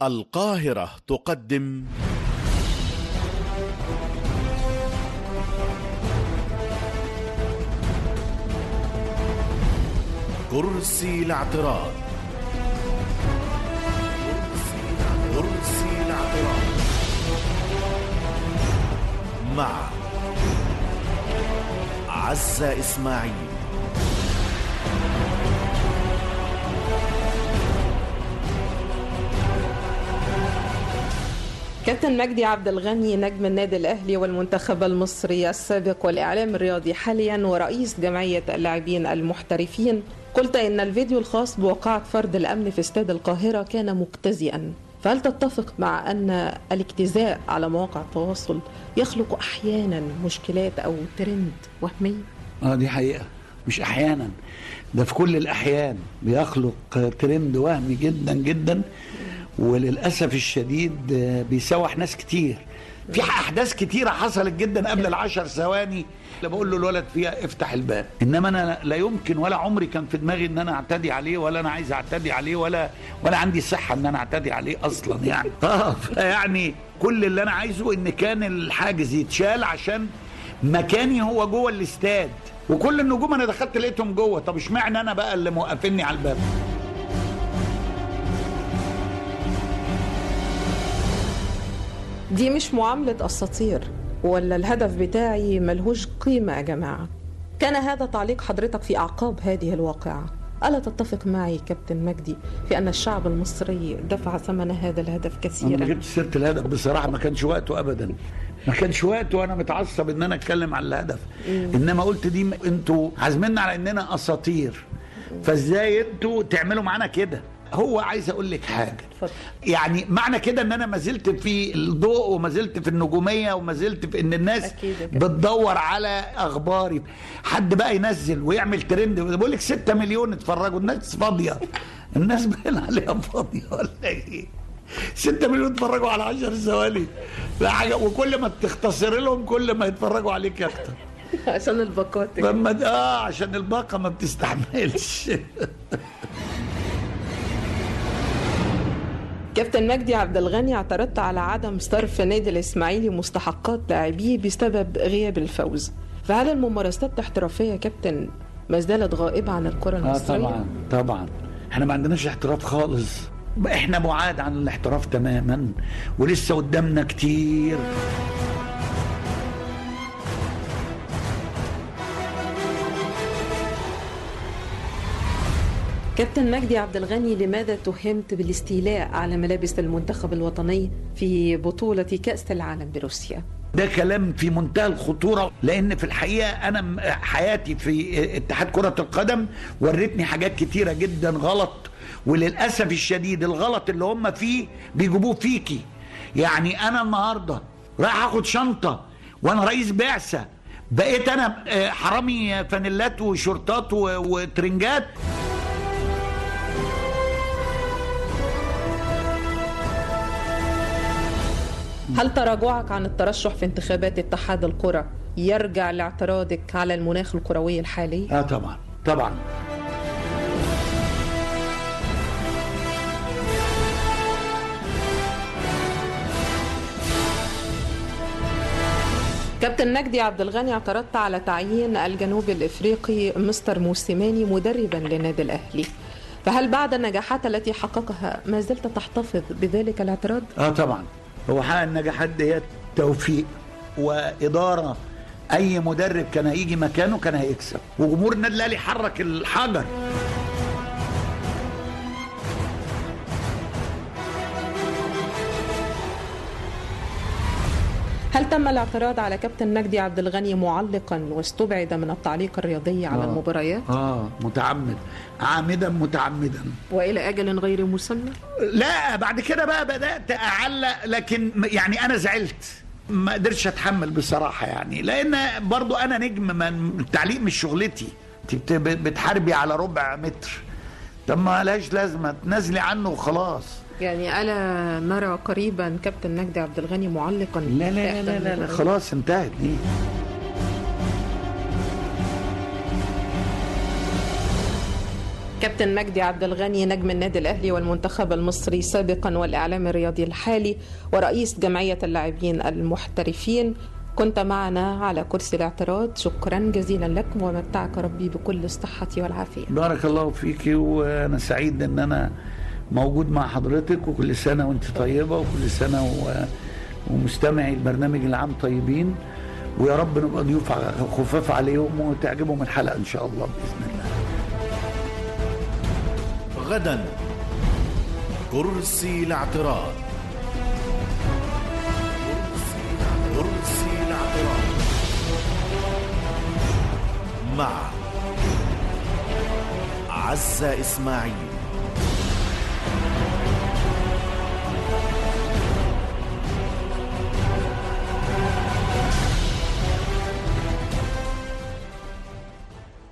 القاهرة تقدم كرسي الاعتراض كرسي الاعتراض مع عزة إسماعيل كابتن مجدي عبد الغني نجم النادي الاهلي والمنتخب المصري السابق والاعلام الرياضي حاليا ورئيس جمعيه اللاعبين المحترفين قلت ان الفيديو الخاص بوقعه فرد الامن في استاد القاهره كان مجتزئا فهل تتفق مع ان الاجتزاء على مواقع التواصل يخلق احيانا مشكلات او ترند وهمي اه دي حقيقة مش احيانا ده في كل الاحيان بيخلق ترند وهمي جدا جدا وللاسف الشديد آه، بيسوح ناس كتير في احداث كتيره حصلت جدا قبل العشر ثواني اللي بقول له الولد فيها افتح الباب انما انا لا يمكن ولا عمري كان في دماغي ان انا اعتدي عليه ولا انا عايز اعتدي عليه ولا ولا عندي صحه ان انا اعتدي عليه اصلا يعني اه يعني كل اللي انا عايزه ان كان الحاجز يتشال عشان مكاني هو جوه الاستاد وكل النجوم انا دخلت لقيتهم جوه طب اشمعنى انا بقى اللي موقفني على الباب دي مش معامله اساطير ولا الهدف بتاعي ملهوش قيمه يا جماعه كان هذا تعليق حضرتك في اعقاب هذه الواقعه الا تتفق معي كابتن مجدي في ان الشعب المصري دفع ثمن هذا الهدف انا كثيرا جبت سيره الهدف بصراحه ما كانش وقته ابدا ما كانش وقته وانا متعصب ان انا اتكلم عن الهدف انما قلت دي م- انتوا عازميننا على اننا اساطير فازاي انتوا تعملوا معانا كده هو عايز اقول لك حاجه اتفضل. يعني معنى كده ان انا ما زلت في الضوء وما زلت في النجوميه وما زلت في ان الناس أكيد يا كابتن. بتدور على اخباري حد بقى ينزل ويعمل ترند بقول لك 6 مليون اتفرجوا الناس فاضيه الناس باين عليها فاضيه ولا ايه 6 مليون اتفرجوا على 10 ثواني لا حاجه وكل ما تختصر لهم كل ما يتفرجوا عليك اكتر عشان الباقات فما د- اه عشان الباقه ما بتستحملش كابتن مجدي عبد الغني اعترضت على عدم صرف نادي الاسماعيلي مستحقات لاعبيه بسبب غياب الفوز فهل الممارسات الاحترافيه يا كابتن ما زالت غائبه عن الكره اه المصريه طبعا طبعا احنا ما عندناش احتراف خالص احنا بعاد عن الاحتراف تماما ولسه قدامنا كتير كابتن مجدي عبد الغني لماذا تهمت بالاستيلاء على ملابس المنتخب الوطني في بطوله كاس العالم بروسيا ده كلام في منتهى الخطورة لأن في الحقيقة أنا م- حياتي في اتحاد كرة القدم ورتني حاجات كتيرة جدا غلط وللأسف الشديد الغلط اللي هم فيه بيجيبوه فيكي يعني أنا النهاردة رايح أخد شنطة وأنا رئيس بعثة بقيت أنا آه، حرامي فانيلات وشورتات و- وترنجات هل تراجعك عن الترشح في انتخابات اتحاد الكره يرجع لاعتراضك على المناخ الكروي الحالي اه طبعا طبعا كابتن مجدي عبد الغني اعترضت على تعيين الجنوب الافريقي مستر موسيماني مدربا للنادي الاهلي فهل بعد النجاحات التي حققها ما زلت تحتفظ بذلك الاعتراض؟ اه طبعا هو حقق النجاحات ديت توفيق واداره اي مدرب كان هيجي مكانه كان هيكسب وجمهور النادي الاهلي حرك الحجر هل تم الاعتراض على كابتن مجدي عبد الغني معلقا واستبعد من التعليق الرياضي على آه. المباريات اه متعمد عامدا متعمدا والى اجل غير مسمى؟ لا بعد كده بقى بدات اعلق لكن م- يعني انا زعلت ما قدرتش اتحمل بصراحه يعني لان برضو انا نجم من التعليق مش شغلتي انت بت- بتحاربي على ربع متر طب ما لهاش لازمه تنازلي عنه وخلاص يعني الا نرى قريبا كابتن مجدي عبد الغني معلقا لا لا لا لا, لا, لا خلاص انتهت دي كابتن مجدي عبد الغني نجم النادي الاهلي والمنتخب المصري سابقا والاعلام الرياضي الحالي ورئيس جمعيه اللاعبين المحترفين كنت معنا على كرسي الاعتراض شكرا جزيلا لك ومتعك ربي بكل الصحه والعافيه بارك الله فيك وانا سعيد ان انا موجود مع حضرتك وكل سنه وانت طيبه وكل سنه و... ومستمعي البرنامج العام طيبين ويا رب نبقى ضيوف خفاف عليهم وتعجبهم الحلقه ان شاء الله باذن الله غدا كرسي الاعتراض كرسي الاعتراض مع عزة إسماعيل